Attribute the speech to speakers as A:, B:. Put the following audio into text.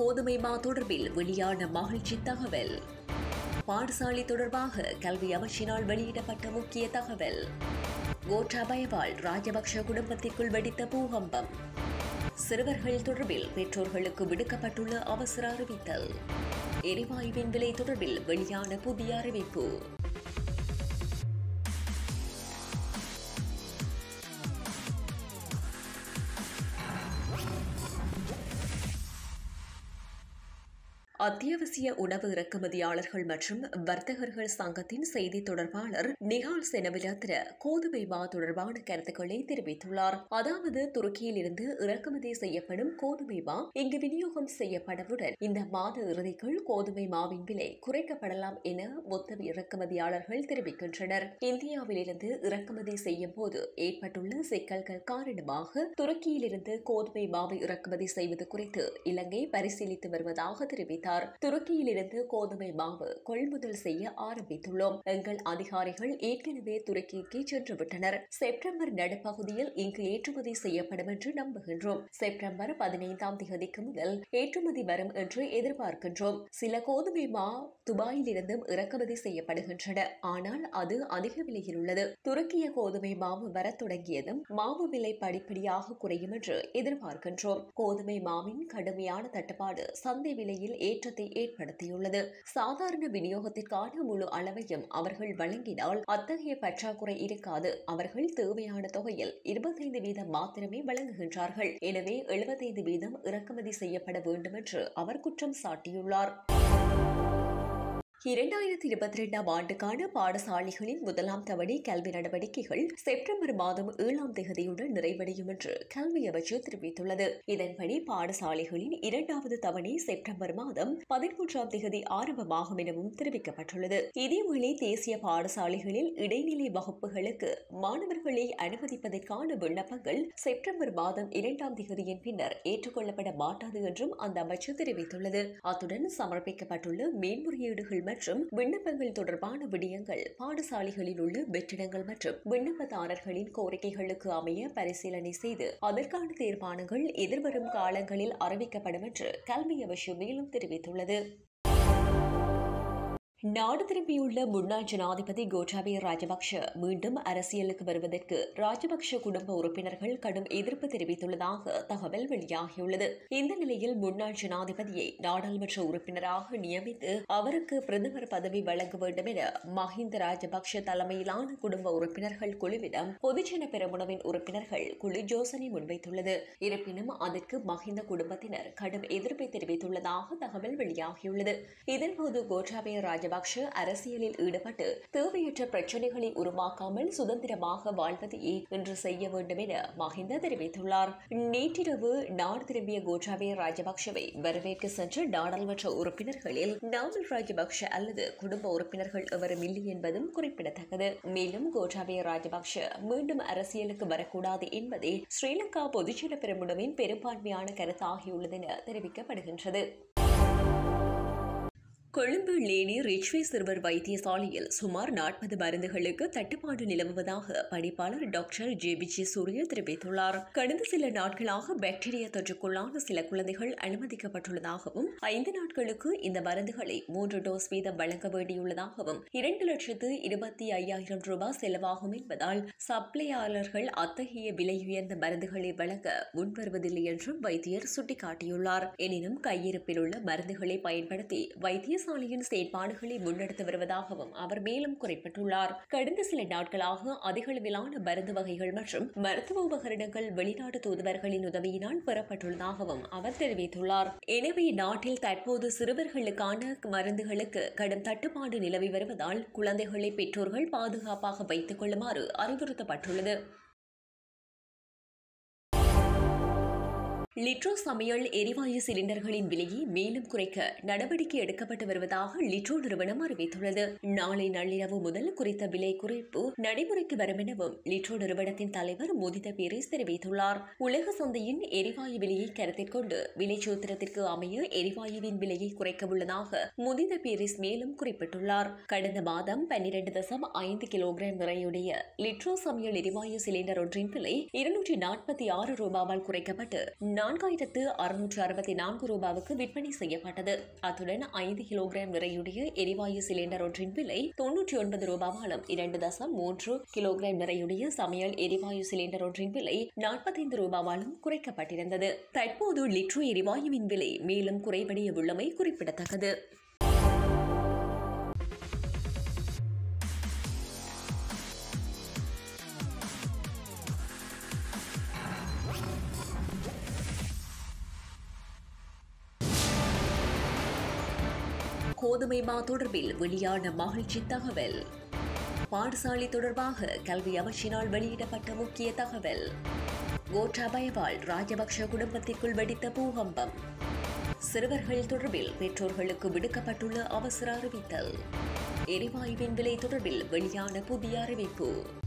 A: கோதுமை மா தொடர்பில் வெளியான மகிழ்ச்சி தகவல் பாடசாலை தொடர்பாக கல்வி அமைச்சினால் வெளியிடப்பட்ட முக்கிய தகவல் கோட்டாபயவால் ராஜபக்ஷ குடும்பத்திற்குள் வெடித்த பூகம்பம் சிறுவர்கள் தொடர்பில் பெற்றோர்களுக்கு விடுக்கப்பட்டுள்ள அவசர அறிவித்தல் எரிவாயுவின் விலை தொடர்பில் வெளியான புதிய அறிவிப்பு அத்தியாவசிய உணவு இறக்குமதியாளர்கள் மற்றும் வர்த்தகர்கள் சங்கத்தின் செய்தி தொடர்பாளர் நிகால் செனவிலத்திர கோதுமை மா தொடர்பான கருத்துக்களை தெரிவித்துள்ளார் அதாவது துருக்கியில் இருந்து இறக்குமதி செய்யப்படும் கோதுமை மா இங்கு விநியோகம் செய்யப்படவுடன் இந்த மாத இறுதிக்குள் கோதுமை மாவின் விலை குறைக்கப்படலாம் என மொத்த இறக்குமதியாளர்கள் தெரிவிக்கின்றனர் இந்தியாவிலிருந்து இறக்குமதி செய்யும் போது ஏற்பட்டுள்ள சிக்கல்கள் காரணமாக துருக்கியிலிருந்து கோதுமை மாவை இறக்குமதி செய்வது குறித்து இலங்கை பரிசீலித்து வருவதாக தெரிவித்தார் தெரிவித்தார் துருக்கியிலிருந்து கோதுமை மாவு கொள்முதல் செய்ய ஆரம்பித்துள்ளோம் எங்கள் அதிகாரிகள் ஏற்கனவே துருக்கிக்கு சென்று விட்டனர் செப்டம்பர் நடுப்பகுதியில் இங்கு ஏற்றுமதி செய்யப்படும் என்று நம்புகின்றோம் செப்டம்பர் பதினைந்தாம் தேதிக்கு முதல் ஏற்றுமதி வரும் என்று எதிர்பார்க்கின்றோம் சில கோதுமை மா துபாயிலிருந்தும் இறக்குமதி செய்யப்படுகின்றன ஆனால் அது அதிக விலையில் உள்ளது துருக்கிய கோதுமை மாவு வரத் தொடங்கியதும் மாவு விலை படிப்படியாக குறையும் என்று எதிர்பார்க்கின்றோம் கோதுமை மாவின் கடுமையான தட்டுப்பாடு சந்தை விலையில் ஏற்றத்தை ஏற்படுத்தியுள்ளது சாதாரண விநியோகத்திற்கான முழு அளவையும் அவர்கள் வழங்கினால் அத்தகைய பற்றாக்குறை இருக்காது அவர்கள் தேவையான தொகையில் இருபத்தைந்து வீதம் மாத்திரமே வழங்குகின்றார்கள் எனவே எழுபத்தைந்து வீதம் இறக்குமதி செய்யப்பட வேண்டும் என்று அவர் குற்றம் சாட்டியுள்ளார் இரண்டாயிரத்தி இருபத்தி இரண்டாம் ஆண்டுக்கான பாடசாலைகளின் முதலாம் தவணை கல்வி நடவடிக்கைகள் செப்டம்பர் மாதம் ஏழாம் தேதியுடன் நிறைவடையும் என்று கல்வி அமைச்சு தெரிவித்துள்ளது இதன்படி பாடசாலைகளின் இரண்டாவது தவணை செப்டம்பர் மாதம் பதிமூன்றாம் தேதி ஆரம்பமாகும் எனவும் தெரிவிக்கப்பட்டுள்ளது இதேவேளை தேசிய பாடசாலைகளில் இடைநிலை வகுப்புகளுக்கு மாணவர்களை அனுமதிப்பதற்கான விண்ணப்பங்கள் செப்டம்பர் மாதம் இரண்டாம் தேதியின் பின்னர் ஏற்றுக்கொள்ளப்பட மாட்டாது என்றும் அந்த அமைச்சு தெரிவித்துள்ளது அத்துடன் சமர்ப்பிக்கப்பட்டுள்ள மேன்முறையீடுகள் மற்றும் விண்ணப்பங்கள் தொடர்பான விடயங்கள் பாடசாலைகளில் உள்ள வெற்றிடங்கள் மற்றும் விண்ணப்பதாரர்களின் கோரிக்கைகளுக்கு அமைய பரிசீலனை செய்து அதற்கான தீர்மானங்கள் எதிர்வரும் காலங்களில் அறிவிக்கப்படும் என்று கல்வி அமைச்சு மேலும் தெரிவித்துள்ளது நாடு திரும்பியுள்ள முன்னாள் ஜனாதிபதி கோட்டாபய ராஜபக்ஷ மீண்டும் அரசியலுக்கு வருவதற்கு ராஜபக்ஷ குடும்ப உறுப்பினர்கள் கடும் எதிர்ப்பு தெரிவித்துள்ளதாக தகவல் வெளியாகியுள்ளது இந்த நிலையில் முன்னாள் ஜனாதிபதியை நாடாளுமன்ற உறுப்பினராக நியமித்து அவருக்கு பிரதமர் பதவி வழங்க வேண்டும் என மஹிந்த ராஜபக்ஷ தலைமையிலான குடும்ப உறுப்பினர்கள் குழுவிடம் பொதுஜன பெரமுனவின் உறுப்பினர்கள் குழு யோசனை முன்வைத்துள்ளது இருப்பினும் அதற்கு மஹிந்த குடும்பத்தினர் கடும் எதிர்ப்பை தெரிவித்துள்ளதாக தகவல் வெளியாகியுள்ளது இதன்போது கோட்டாபய ராஜபக்ஷ ராஜபக்ஷ அரசியலில் ஈடுபட்டு தேவையற்ற பிரச்சனைகளை உருவாக்காமல் சுதந்திரமாக வாழ்வதையே இன்று செய்ய வேண்டும் என மஹிந்த தெரிவித்துள்ளார் நேற்றிரவு நாடு திரும்பிய கோட்டாபய ராஜபக்ஷவை வரவேற்க சென்ற நாடாளுமன்ற உறுப்பினர்களில் நாமல் ராஜபக்ஷ அல்லது குடும்ப உறுப்பினர்கள் எவரும் இல்லை என்பதும் குறிப்பிடத்தக்கது மேலும் கோட்டாபய ராஜபக்ஷ மீண்டும் அரசியலுக்கு வரக்கூடாது என்பதே ஸ்ரீலங்கா பொதுஜன பெருமுனவின் பெரும்பான்மையான கருத்தாகியுள்ளது என தெரிவிக்கப்படுகின்றது கொழும்பு லேனி ரிச்வே சிறுவர் வைத்தியசாலையில் சுமார் நாற்பது மருந்துகளுக்கு தட்டுப்பாடு நிலவுவதாக பணிப்பாளர் டாக்டர் ஜே விஜய் சூரிய தெரிவித்துள்ளார் கடந்த சில நாட்களாக பாக்டீரியா தொற்றுக்குள்ளான சில குழந்தைகள் அனுமதிக்கப்பட்டுள்ளதாகவும் ஐந்து நாட்களுக்கு இந்த மருந்துகளை மூன்று டோஸ் வீதம் வழங்க வேண்டியுள்ளதாகவும் இரண்டு லட்சத்து இருபத்தி ஐயாயிரம் ரூபாய் செலவாகும் என்பதால் சப்ளையாளர்கள் அத்தகைய விலை உயர்ந்த மருந்துகளை வழங்க முன்வருவதில்லை என்றும் வைத்தியர் சுட்டிக்காட்டியுள்ளார் எனினும் கையிருப்பில் உள்ள மருந்துகளை பயன்படுத்தி வைத்திய வைத்தியசாலையின் செயற்பாடுகளை முன்னெடுத்து வருவதாகவும் அவர் மேலும் குறிப்பிட்டுள்ளார் கடந்த சில நாட்களாக அதிகளவிலான மருந்து வகைகள் மற்றும் மருத்துவ உபகரணங்கள் வெளிநாட்டு தூதுவர்களின் உதவியினால் பெறப்பட்டுள்ளதாகவும் அவர் தெரிவித்துள்ளார் எனவே நாட்டில் தற்போது சிறுவர்களுக்கான மருந்துகளுக்கு கடும் தட்டுப்பாடு நிலவி வருவதால் குழந்தைகளை பெற்றோர்கள் பாதுகாப்பாக வைத்துக் கொள்ளுமாறு அறிவுறுத்தப்பட்டுள்ளது லிட்ரோ சமையல் எரிவாயு சிலிண்டர்களின் விலையை மேலும் குறைக்க நடவடிக்கை எடுக்கப்பட்டு வருவதாக லிட்ரோ நிறுவனம் அறிவித்துள்ளது நாளை நள்ளிரவு முதல் குறித்த விலை குறைப்பு நடைமுறைக்கு வரும் எனவும் லிட்ரோ நிறுவனத்தின் தலைவர் முதித பீரிஸ் தெரிவித்துள்ளார் உலக சந்தையின் எரிவாயு விலையை கருத்தில் கொண்டு விலை சூத்திரத்திற்கு அமைய எரிவாயுவின் விலையை குறைக்க உள்ளதாக முதித பீரிஸ் மேலும் குறிப்பிட்டுள்ளார் கடந்த மாதம் பன்னிரண்டு தசம் ஐந்து கிலோகிராம் நிறையுடைய லிட்ரோ சமையல் எரிவாயு சிலிண்டர் ஒன்றின் விலை இருநூற்றி நாற்பத்தி ஆறு ரூபாவால் குறைக்கப்பட்டு நான்காயிரத்து அறுநூற்று அறுபத்தி நான்கு ரூபாவுக்கு விற்பனை செய்யப்பட்டது அத்துடன் ஐந்து கிலோகிராம் நிறையுடைய எரிவாயு சிலிண்டர் ஒன்றின் விலை தொன்னூற்றி ஒன்பது ரூபாவாலும் இரண்டு தசம் மூன்று கிலோகிராம் நிறையுடைய சமையல் எரிவாயு சிலிண்டர் ஒன்றின் விலை நாற்பத்தைந்து ரூபாவாலும் குறைக்கப்பட்டிருந்தது தற்போது லிட்ரு எரிவாயுவின் விலை மேலும் குறைவடைய உள்ளமை குறிப்பிடத்தக்கது கோதுமை மா தொடர்பில் வெளியான மகிழ்ச்சி தகவல் பாடசாலை தொடர்பாக கல்வி அமைச்சினால் வெளியிடப்பட்ட முக்கிய தகவல் கோட்டாபயவால் ராஜபக்ஷ குடும்பத்திற்குள் வெடித்த பூகம்பம் சிறுவர்கள் தொடர்பில் பெற்றோர்களுக்கு விடுக்கப்பட்டுள்ள அவசர அறிவித்தல் எரிவாயுவின் விலை தொடர்பில் வெளியான புதிய அறிவிப்பு